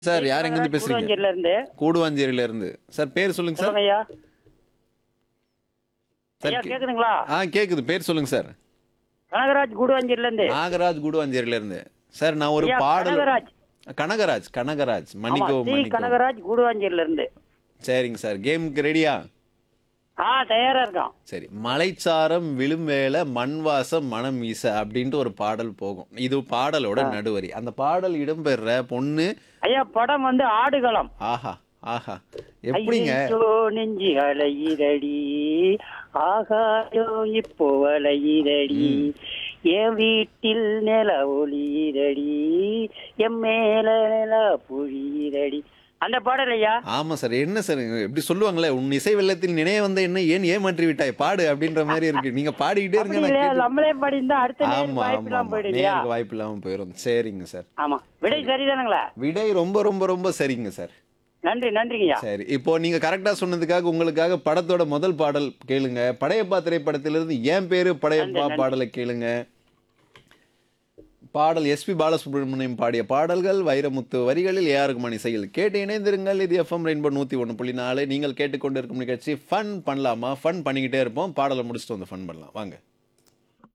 sir யார் எங்கேருந்து பேசுறீங்க கூடுவாஞ்சேரியில இருந்து கூடுவாஞ்சேரியில இருந்து சார் பேர் சொல்லுங்க சார் சொல்லுங்க ஐயா சார் ஐயா கே- கேக்குதுங்களா ஆ கேக்குது பேர் சொல்லுங்க சார் கனகராஜ் கூடுவாஞ்சேரியில இருந்து நாகராஜ் கூடுவாஞ்சேரியில இருந்து சார் நான் ஒரு ஐயா, பாடல் கனகராஜ் கனகராஜ் கனகராஜ் ஆமா மன்னிக்கோ சி மன்னிக்கோ கனகராஜ் கூடுவாஞ்சேரியில இருந்து சரிங்க சார் கேமுக்கு ரெடியா ஆ தயாரா இருக்கான் சரி மலைச்சாரம் விழும் வேளை மண் வாசம் மனம் வீச அப்படின்ட்டு ஒரு பாடல் போகும் இது பாடலோட நடுவரி அந்த பாடல் இடம்பெற பொண்ணு ஐயா படம் வந்து ஆடுகளம் ஆஹா ஆஹா எப்படிங்க ஐயோ நெஞ்சு அலையிரடி ஆகாயோ இப்போ அலையிரடி என் வீட்டில் நில ஒளியிரடி என் மேல நில பொழியிரடி அந்த பாடல் ஐயா ஆமா சார் என்ன சார் எப்படி சொல்லுவாங்களே உன் இசை வெள்ளத்தில் நினைய வந்த என்ன ஏன் ஏமாற்றி விட்டாய் பாடு அப்படின்ற மாதிரி இருக்கு நீங்க பாடிக்கிட்டே இருங்க அப்படி நான் இல்லையா கேட்டு- நம்மளே படிந்தா அடுத்த நேரம் ஆமா வாய்ப்பு ஆமா இல்லாம ஆமா போயிடு இல்லையா நேருக்கு வாய்ப்பு இல்லாம போயிடும் சரிங்க சார் ஆமா விடை சரிதானுங்களா விடை ரொம்ப ரொம்ப ரொம்ப சரிங்க சார் நன்றி நன்றிங்கய்யா சரி இப்போ நீங்க கரெக்டா சொன்னதுக்காக உங்களுக்காக படத்தோட முதல் பாடல் கேளுங்க படையப்பா திரைப்படத்திலிருந்து என் பேரு படையப்பா பாடலை கேளுங்க பாடல் எஸ்பி பாலசுப்ரமணியம் பாடிய பாடல்கள் வைரமுத்து வரிகளில் ஏஆருக்கு மணி செயல் கேட்டு இணைந்திருங்கள் இது எஃப்எம் ரெயின்போ நூற்றி ஒன்று புள்ளி நாலு நீங்கள் கேட்டுக்கொண்டிருக்கும் நிகழ்ச்சி ஃபன் பண்ணலாமா ஃபன் பண்ணிக்கிட்டே இருப்போம் பாடலை முடிச்சுட்டு வந்து ஃபன் பண்ணலாம் வாங்க